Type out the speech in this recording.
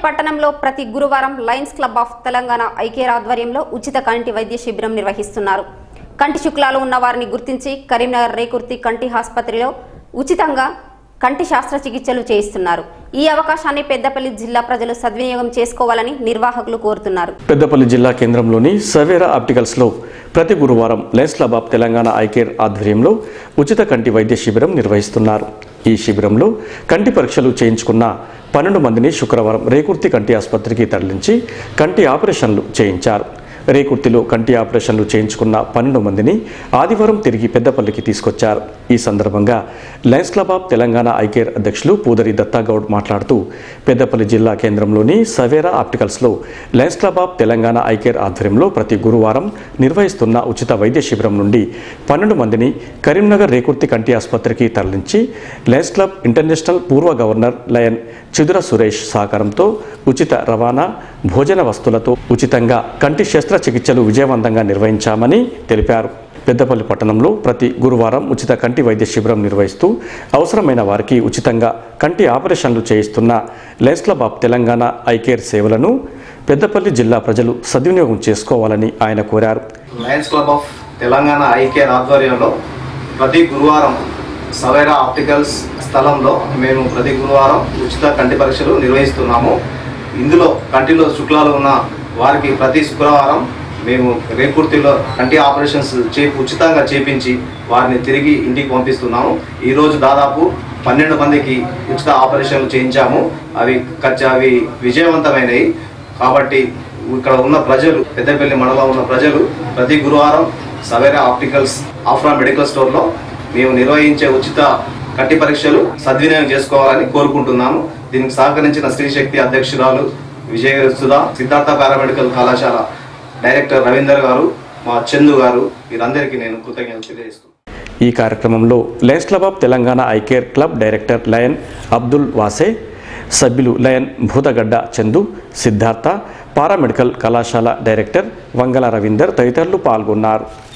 పట్టణంలో ప్రతి గురువారం Lions Club of Telangana eye care ఆధ్వర్యంలో ఉచిత కంటి వైద్య శిబిరం నిర్వహిస్తున్నారు కంటి శుక్లాలు ఉన్న వారిని గుర్తించి కరీంనగర్ రేకుర్తి కంటి ఆసుపత్రిలో ఉచితంగా కంటి శస్త్రచికిత్సలు చేయిస్తున్నారు ఈ అవకాశాన్ని పెద్దపల్లి జిల్లా ప్రజలు సద్వినియోగం చేసుకోవాలని నిర్వాహకులు కోరుతున్నారు పెద్దపల్లి జిల్లా కేంద్రంలోని సవేరా ఆప్టికల్స్లో ప్రతి గురువారం lens club of Telangana eye care ఆధ్వర్యంలో ఉచిత కంటి వైద్య శిబిరం నిర్వహిస్తున్నారు ఈ శిబిరంలో కంటి పరీక్షలు చేయించుకున్న పన్నెండు మందిని శుక్రవారం రేకుర్తి కంటి ఆసుపత్రికి తరలించి కంటి ఆపరేషన్లు చేయించారు రేకుర్తిలో కంటి ఆపరేషన్లు చేయించుకున్న పన్నెండు మందిని ఆదివారం తిరిగి పెద్దపల్లికి తీసుకొచ్చారు ఈ సందర్భంగా Lions Club of Telangana eye care అధ్యక్షులు పూదరి దత్తాగౌడ్ మాట్లాడుతూ పెద్దపల్లి జిల్లా కేంద్రంలోని సవేరా ఆప్టికల్స్లో Lions Club of Telangana eye care ఆధ్వర్యంలో ప్రతి గురువారం నిర్వహిస్తున్న ఉచిత వైద్య శిబిరం నుండి పన్నెండు మందిని కరీంనగర్ రేకుర్తి కంటి ఆసుపత్రికి తరలించి లయన్స్ క్లబ్ ఇంటర్నేషనల్ పూర్వ గవర్నర్ లయన్ చిదుర సురేష్ సహకారంతో ఉచిత రవాణా భోజన వస్తువులతో ఉచితంగా కంటి శస్త్రచికిత్సలు విజయవంతంగా నిర్వహించామని తెలిపారు పెద్దపల్లి పట్టణంలో ప్రతి గురువారం ఉచిత కంటి వైద్య శిబిరం నిర్వహిస్తూ అవసరమైన వారికి ఉచితంగా కంటి ఆపరేషన్లు చేయిస్తున్న lens club of Telangana eye care సేవలను పెద్దపల్లి జిల్లా ప్రజలు సద్వినియోగం చేసుకోవాలని ఆయన కోరారు Lions Club of Telangana eye care ఆధ్వర్యంలో ప్రతి గురువారం సవేరా ఆప్టికల్స్ స్థలంలో మేము ప్రతి గురువారం ఉచిత కంటి పరీక్షలు నిర్వహిస్తున్నాము ఇందులో కంటిలో శుక్లాలు ఉన్న వారికి ప్రతి శుక్రవారం మేము రేకుర్తిలో కంటి ఆపరేషన్స్ చే ఉచితంగా చేపించి వారిని తిరిగి ఇంటికి పంపిస్తున్నాము ఈరోజు దాదాపు పన్నెండు మందికి ఉచిత ఆపరేషన్లు చేయించాము అవి ఖర్చు అవి విజయవంతమైనవి కాబట్టి ఇక్కడ ఉన్న ప్రజలు పెద్దపల్లి మండలంలో ఉన్న ప్రజలు ప్రతి గురువారం సవేరా ఆప్టికల్స్ ఆఫ్రా మెడికల్ స్టోర్లో మేము నిర్వహించే ఉచిత కంటి పరీక్షలు సద్వినియోగం చేసుకోవాలని కోరుకుంటున్నాము దీనికి సహకరించిన స్త్రీశక్తి అధ్యక్షురాలు విజయ సుధా సిద్ధార్థ పారామెడికల్ కళాశాల డైరెక్టర్ రవీందర్ గారు మా చందు గారు వీరందరికీ నేను కృతజ్ఞతలు తెలియజేస్తున్నాను ఈ కార్యక్రమంలో Lions Club of Telangana eye care club director lion Abdul Wase సభ్యులు లయన్ భూతగడ్డ చందు సిద్ధార్థ పారామెడికల్ కళాశాల డైరెక్టర్ వంగల రవీందర్ తదితరులు పాల్గొన్నారు